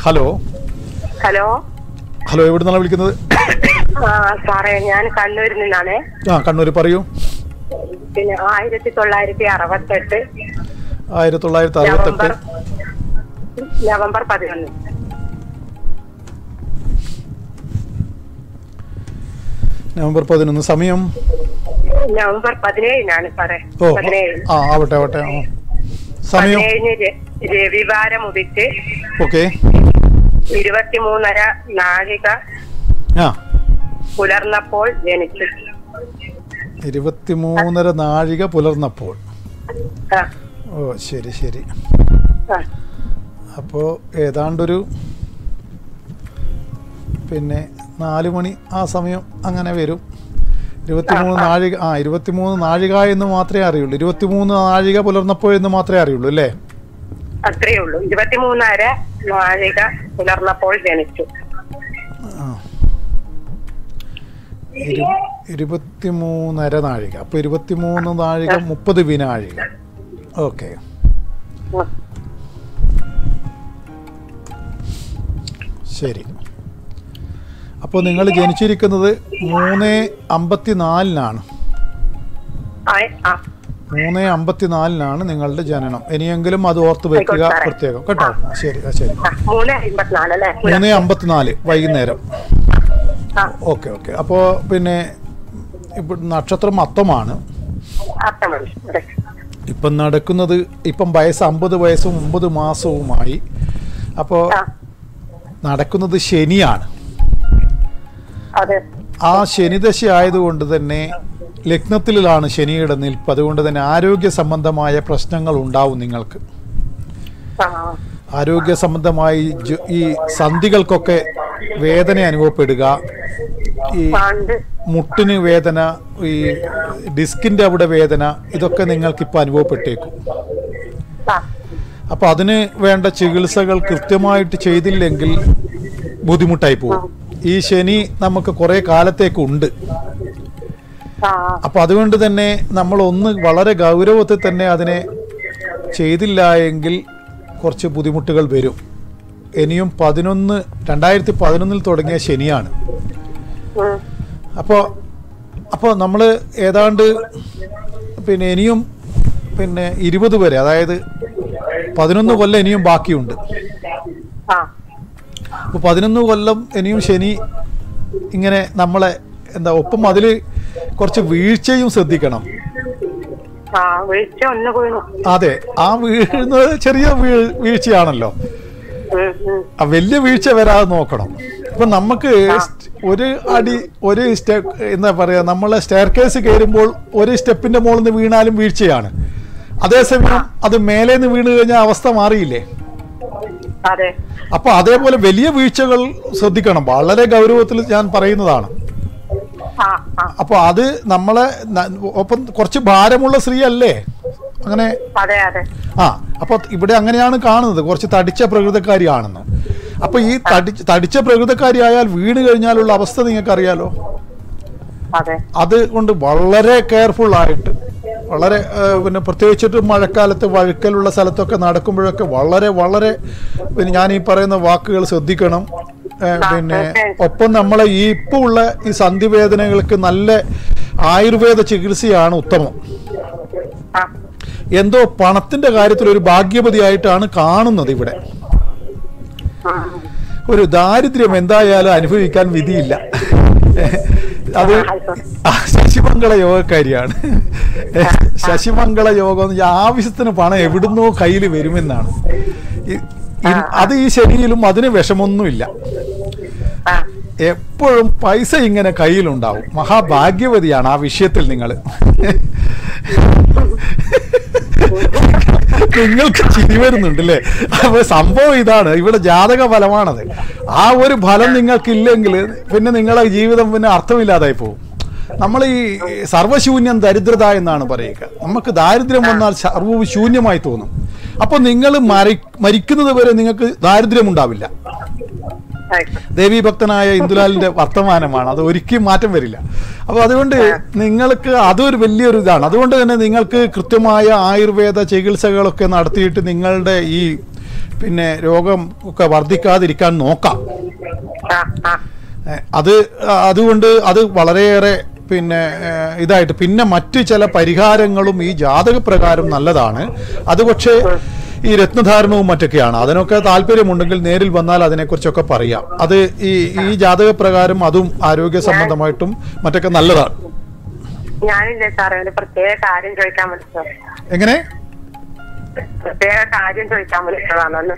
Hello hello hello എവിടെ നിന്നാണ് വിളിക്കുന്നത് ആ സാറേ ഞാൻ കണ്ണൂരിൽ നിന്നാണ് ആ കണ്ണൂർ പറയൂ പിന്നെ ആയിരത്തി തൊള്ളായിരത്തി അറുപത്തെട്ട് ആയിരത്തി തൊള്ളായിരത്തി നവംബർ അറുപത്തെട്ട് നവംബർ പതിനൊന്ന് നവംബർ പതിനൊന്ന് സമയം നവംബർ പതിനേഴിനാണ് സാറേ ഓ പതിനേഴ് ആ ആവട്ടെ ആവട്ടെ ആ. സമയം പതിനേഴിന് ര- രവിവാരം ഉദിച്ച് ഓക്കെ ഇരുപത്തിമൂന്നര നാഴിക ആ പുലർന്നപ്പോൾ ജനിച്ചു ഇരുപത്തിമൂന്നര നാഴിക പുലർന്നപ്പോൾ ആ, ഓ ശരി ശരി ആ. അപ്പോൾ ഏതാണ്ടൊരു പിന്നെ നാല് മണി ആ സമയം അങ്ങനെ വരും ഇരുപത്തിമൂന്ന് നാഴിക ആ ഇരുപത്തിമൂന്ന് നാഴിക എന്ന് മാത്രമേ അറിയുള്ളൂ ഇരുപത്തിമൂന്ന് നാഴിക പുലർന്നപ്പോൾ എന്ന് മാത്രമേ അറിയുള്ളൂ അല്ലേ അത്രയേ ഉള്ളൂ ഇരുപത്തിമൂന്നര നാഴിക പുലർന്നപ്പോൾ ജനിച്ചു ആ ഇരു ഇരുപത്തിമൂന്നര നാഴിക അപ്പോൾ ഇരുപത്തിമൂന്ന് നാഴിക മുപ്പത് വിനാഴിക ഓക്കെ ഉം. ശരി അപ്പോൾ നിങ്ങൾ ജനിച്ചിരിക്കുന്നത് മൂന്ന് അമ്പത്തിനാലിനാണ് ആ, ആ. മൂന്ന് അമ്പത്തിനാലിനാണ് നിങ്ങളുടെ ജനനം ഇനിയെങ്കിലും അത് ഓർത്ത് വെക്കുക ആയിക്കോട്ടെ സാറേ. പ്രത്യേകം കേട്ടോ ആ, ശരി ആ, ശരി ആ, മൂന്ന് അമ്പത്തിനാല് അല്ലേ മൂന്ന് അമ്പത്തിനാല് വൈകുന്നേരം ആ, ഓക്കെ ഓക്കെ അപ്പോൾ പിന്നെ ഇപ്പോൾ നക്ഷത്രം അത്തമാണ് അർത്ഥമതി അതെ. ഇപ്പം നടക്കുന്നത് ഇപ്പം വയസ്സ് അമ്പത് വയസ്സും ഒമ്പത് മാസവുമായി അപ്പോൾ ആ, നടക്കുന്നത് ശനിയാണ് അതെ ആ ശനിദശ ആയതുകൊണ്ട് തന്നെ ലഗ്നത്തിലാണ് ശനിയുടെ നിൽപ്പ് അതുകൊണ്ട് തന്നെ ആരോഗ്യ സംബന്ധമായ പ്രശ്നങ്ങൾ ഉണ്ടാവും നിങ്ങൾക്ക് ആ, ആരോഗ്യ സംബന്ധമായി ജ- ഈ സന്ധികൾക്കൊക്കെ വേദന അനുഭവപ്പെടുക ഈ പണ്ട് മുട്ടിന് വേദന ഈ ഡിസ്കിന്റെ അവിടെ വേദന ഇതൊക്കെ നിങ്ങൾക്ക് ഇപ്പോൾ അനുഭവപ്പെട്ടേക്കും ആ, അപ്പൊ അതിന് വേണ്ട ചികിത്സകൾ കൃത്യമായിട്ട് ചെയ്തില്ലെങ്കിൽ ബുദ്ധിമുട്ടായി പോകും ഈ ശനി നമുക്ക് കുറെ കാലത്തേക്കുണ്ട് ആ, അപ്പൊ അതുകൊണ്ട് തന്നെ നമ്മൾ ഒന്ന് വളരെ ഗൗരവത്തിൽ തന്നെ അതിനെ ചെയ്തില്ല എങ്കിൽ കുറച്ച് ബുദ്ധിമുട്ടുകൾ വരും ഇനിയും പതിനൊന്ന് രണ്ടായിരത്തി പതിനൊന്നിൽ തുടങ്ങിയ ശനിയാണ് ഉം, അപ്പോൾ അപ്പോൾ നമ്മൾ ഏതാണ്ട് പിന്നെ ഇനിയും പിന്നെ ഇരുപത് വരെ അതായത് പതിനൊന്ന് കൊല്ലം ഇനിയും ബാക്കിയുണ്ട് ആ, അപ്പോൾ പതിനൊന്ന് കൊല്ലം ഇനിയും ശനി ഇങ്ങനെ നമ്മളെ എന്താ ഒപ്പം അതിൽ കുറച്ച് വീഴ്ചയും ശ്രദ്ധിക്കണം ആ വീഴ്ച ഒന്ന് വീണു അതെ ആ വീഴുന്നത് ചെറിയ വീഴ് വീഴ്ചയാണല്ലോ ഉം, ഉം, ആ വലിയ വീഴ്ച വരാതെ നോക്കണം ഇപ്പൊ നമുക്ക് സ്റ്റ്- ഒരു അടി ഒരു സ്റ്റെപ്പ് എന്താ പറയാ നമ്മളെ സ്റ്റെയർ കേസ് കയറുമ്പോൾ ഒരു സ്റ്റെപ്പിന്റെ മുകളിൽ നിന്ന് വീണാലും വീഴ്ചയാണ് അതേസമയം അത് മേലെ നിന്ന് വീണ് കഴിഞ്ഞാൽ അവസ്ഥ മാറിയില്ലേ അതെ അപ്പൊ അതേപോലെ വലിയ വീഴ്ചകൾ ശ്രദ്ധിക്കണം വളരെ ഗൗരവത്തിൽ ഞാൻ പറയുന്നതാണ് ആ ആ അപ്പൊ അത് നമ്മളെ ന- ഒപ്പം കുറച്ച് ഭാരമുള്ള സ്ത്രീ അല്ലേ അങ്ങനെ അതെ അതെ ആ അപ്പൊ ഇവിടെ അങ്ങനെയാണ് കാണുന്നത് കുറച്ച് തടിച്ച പ്രകൃതക്കാരിയാണെന്ന് അപ്പൊ ഈ തടിച്ച തടിച്ച പ്രകൃതക്കാരി ആയാൽ വീണ് കഴിഞ്ഞാലുള്ള അവസ്ഥ നിങ്ങൾക്ക് അറിയാലോ അതെ അത് കൊണ്ട് വളരെ കെയർഫുൾ ആയിട്ട് വളരെ ആ, പിന്നെ പ്രത്യേകിച്ചിട്ട് മഴക്കാലത്ത് വഴുക്കലുള്ള സ്ഥലത്തൊക്കെ നടക്കുമ്പോഴൊക്കെ വളരെ വളരെ പിന്നെ ഞാൻ ഈ പറയുന്ന വാക്കുകൾ ശ്രദ്ധിക്കണം ഏ, പിന്നെ ഒപ്പം നമ്മളെ ഈ ഇപ്പോൾ ഉള്ള ഈ സന്ധിവേദനകൾക്ക് നല്ല ആയുർവേദ ചികിത്സയാണ് ഉത്തമം ആ എന്തോ പണത്തിന്റെ കാര്യത്തിൽ ഒരു ഭാഗ്യവതിയായിട്ടാണ് കാണുന്നത് ഇവിടെ ഉം, ഒരു ദാരിദ്ര്യം എന്തായാലും അനുഭവിക്കാൻ വിധിയില്ല അത് ആ, ശശിമംഗള യോഗക്കാരിയാണ് ശശിമംഗള യോഗം എന്ന് വെച്ചാൽ ആവശ്യത്തിന് പണം എവിടുന്നോ കയ്യിൽ വരുമെന്നാണ് ഈ- ഈ- അത് ഈ ശരിയിലും അതിന് വിഷമൊന്നുമില്ല ആ എപ്പോഴും പൈസ ഇങ്ങനെ കയ്യിലുണ്ടാവും മഹാഭാഗ്യവതിയാണ് ആ വിഷയത്തിൽ നിങ്ങൾ നിങ്ങൾക്ക് ചിരി വരുന്നുണ്ട് അല്ലേ അപ്പൊ സംഭവം ഇതാണ് ഇവിടെ ജാതക ഫലമാണത് ആ ഒരു ഫലം നിങ്ങൾക്കില്ലെങ്കിൽ പിന്നെ നിങ്ങളെ ജീവിതം പിന്നെ അർത്ഥമില്ലാതായി പോകും നമ്മൾ ഈ സർവശൂന്യം ദരിദ്രത എന്നാണ് പറയുക നമുക്ക് ദാരിദ്ര്യം വന്നാൽ സർവ്വവും ശൂന്യമായി തോന്നും അപ്പൊ നിങ്ങൾ മരി മരിക്കുന്നത് വരെ നിങ്ങൾക്ക് ദാരിദ്ര്യം ഉണ്ടാവില്ല ആയിക്കോട്ടെ. ദേവീഭക്തനായ ഇന്ദുലാലിന്റെ വർത്തമാനമാണ് അത് ഒരിക്കലും മാറ്റം വരില്ല അപ്പോൾ അതുകൊണ്ട് നിങ്ങൾക്ക് അതൊരു വലിയൊരു ഇതാണ് അതുകൊണ്ട് തന്നെ നിങ്ങൾക്ക് കൃത്യമായ ആയുർവേദ ചികിത്സകളൊക്കെ നടത്തിയിട്ട് നിങ്ങളുടെ ഈ പിന്നെ രോഗം ഒക്കെ വർദ്ധിക്കാതിരിക്കാൻ നോക്കാം ആ ആ ഏ, അത് അതുകൊണ്ട് അത് വളരെയേറെ പിന്നെ ഏ, ഇതായിട്ട് പിന്നെ മറ്റ് ചില പരിഹാരങ്ങളും ഈ ജാതകപ്രകാരം നല്ലതാണ് അത് പക്ഷേ ഈ രത്നധാരണവും മറ്റൊക്കെയാണ് അതിനൊക്കെ താല്പര്യമുണ്ടെങ്കിൽ നേരിൽ വന്നാൽ അതിനെക്കുറിച്ചൊക്കെ പറയാം അത് ഈ ഈ ജാതകപ്രകാരം അതും ആരോഗ്യ സംബന്ധമായിട്ടും മറ്റൊക്കെ നല്ലതാണ് ഞാനില്ലേ സാറേ ഒരു പ്രത്യേക കാര്യം ചോദിക്കാൻ വിളിച്ചത് എങ്ങനെ പ്രത്യേക കാര്യം ചോദിക്കാൻ വിളിച്ചതാണെന്ന്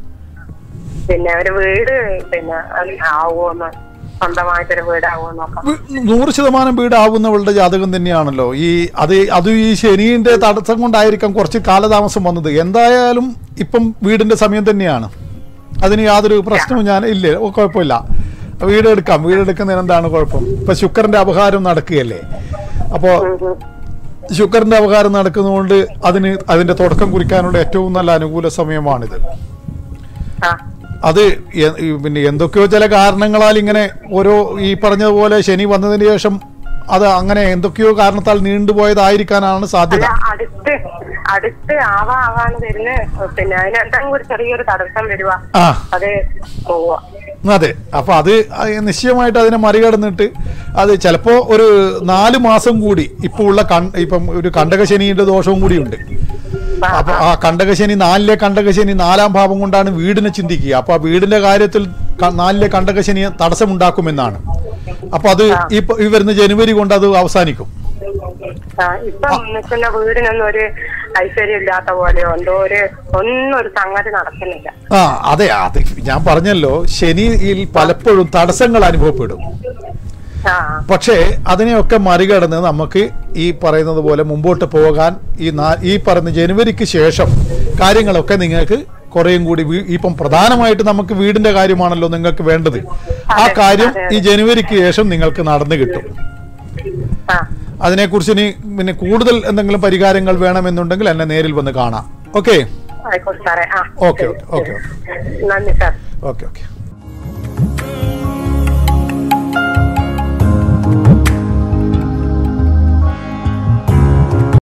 പിന്നെ ഒരു വീട് പിന്നെ ആവുമോന്ന് സ്വന്തമായിട്ടൊരു വീടാവുമോ നോക്കാം വ്- നൂറ് ശതമാനം വീടാവുന്നവളുടെ ജാതകം തന്നെയാണല്ലോ ഈ അത് അത് ഈ ശനിന്റെ തടസ്സം കൊണ്ടായിരിക്കാം കുറച്ച് കാലതാമസം വന്നത് എന്തായാലും ഇപ്പം വീടിന്റെ സമയം തന്നെയാണ് അതിന് യാതൊരു പ്രശ്നവും ഞാൻ ഇല്ല ഓ, കുഴപ്പമില്ല വീട് എടുക്കാം വീട് എടുക്കുന്നതിന് എന്താണ് കുഴപ്പം ഇപ്പൊ ശുക്രന്റെ അപഹാരം നടക്കുകയല്ലേ അപ്പോ ശുക്രന്റെ അപഹാരം നടക്കുന്നതുകൊണ്ട് അതിന് അതിന്റെ തുടക്കം കുറിക്കാനുള്ള ഏറ്റവും നല്ല അനുകൂല സമയമാണിത് ആ അത് എ- ഈ പിന്നെ എന്തൊക്കെയോ ചില കാരണങ്ങളാൽ ഇങ്ങനെ ഓരോ ഈ പറഞ്ഞതുപോലെ ശനി വന്നതിന് ശേഷം അത് അങ്ങനെ എന്തൊക്കെയോ കാരണത്താൽ നീണ്ടുപോയതായിരിക്കാനാണ് അല്ല സാധ്യത അടുത്ത് അടുത്ത് ആവാ ആവാന്ന് വരുന്ന പിന്നെ അതിനെന്തെങ്കിലും ഒരു ചെറിയൊരു തടസ്സം വരുക ആ അത് പോവുക അതെ അപ്പൊ അത് അത് നിശ്ചയമായിട്ട് അതിനെ മറികടന്നിട്ട് അത് ചിലപ്പോ ഒരു നാല് മാസം കൂടി ഇപ്പൊ ഉള്ള കൺ ഇപ്പം ഒരു കണ്ടകശനിയുടെ ദോഷവും കൂടിയുണ്ട് അപ്പൊ ആ കണ്ടകശനി നാലിലെ കണ്ടകശനി നാലാം ഭാവം കൊണ്ടാണ് വീടിനെ ചിന്തിക്കുക അപ്പൊ ആ വീടിന്റെ കാര്യത്തിൽ ക- നാലിലെ കണ്ടകശനി തടസ്സമുണ്ടാക്കുമെന്നാണ് അപ്പൊ അത് ഈ പ- ഈ വരുന്ന ജനുവരി കൊണ്ട് അത് അവസാനിക്കും ആ, ഇപ്പം നിൽക്കുന്ന വീടിനൊന്നും ഒരു ഐശ്വര്യം ഇല്ലാത്ത പോലെയോ എന്തോ ഒരു ഒന്നും ഒരു സംഗതി നടക്കുന്നില്ല ആ അതെ അത് ഞാൻ പറഞ്ഞല്ലോ ശനിയിൽ പലപ്പോഴും തടസ്സങ്ങൾ അനുഭവപ്പെടും ആ പക്ഷേ അതിനെയൊക്കെ മറികടന്ന് നമുക്ക് ഈ പറയുന്നത് പോലെ മുമ്പോട്ട് പോകാൻ ഈ നാ- ഈ പറയുന്ന ജനുവരിക്ക് ശേഷം കാര്യങ്ങളൊക്കെ നിങ്ങൾക്ക് കുറേയും കൂടി വീ- ഇപ്പം പ്രധാനമായിട്ട് നമുക്ക് വീടിന്റെ കാര്യമാണല്ലോ നിങ്ങൾക്ക് വേണ്ടത് ആ അതെ, കാര്യം അതെ, ഈ അതെ. ജനുവരിക്ക് ശേഷം നിങ്ങൾക്ക് നടന്നു കിട്ടും ആ അതിനെക്കുറിച്ച് ഇനി പിന്നെ കൂടുതൽ എന്തെങ്കിലും പരിഹാരങ്ങൾ വേണമെന്നുണ്ടെങ്കിൽ എന്നെ നേരിൽ വന്ന് കാണാം ഓക്കെ ആയിക്കോട്ടെ സാറേ ആ ഓക്കെ ശരി, ഓക്കെ ശരി. നന്ദി സാർ ഓക്കെ ഓക്കെ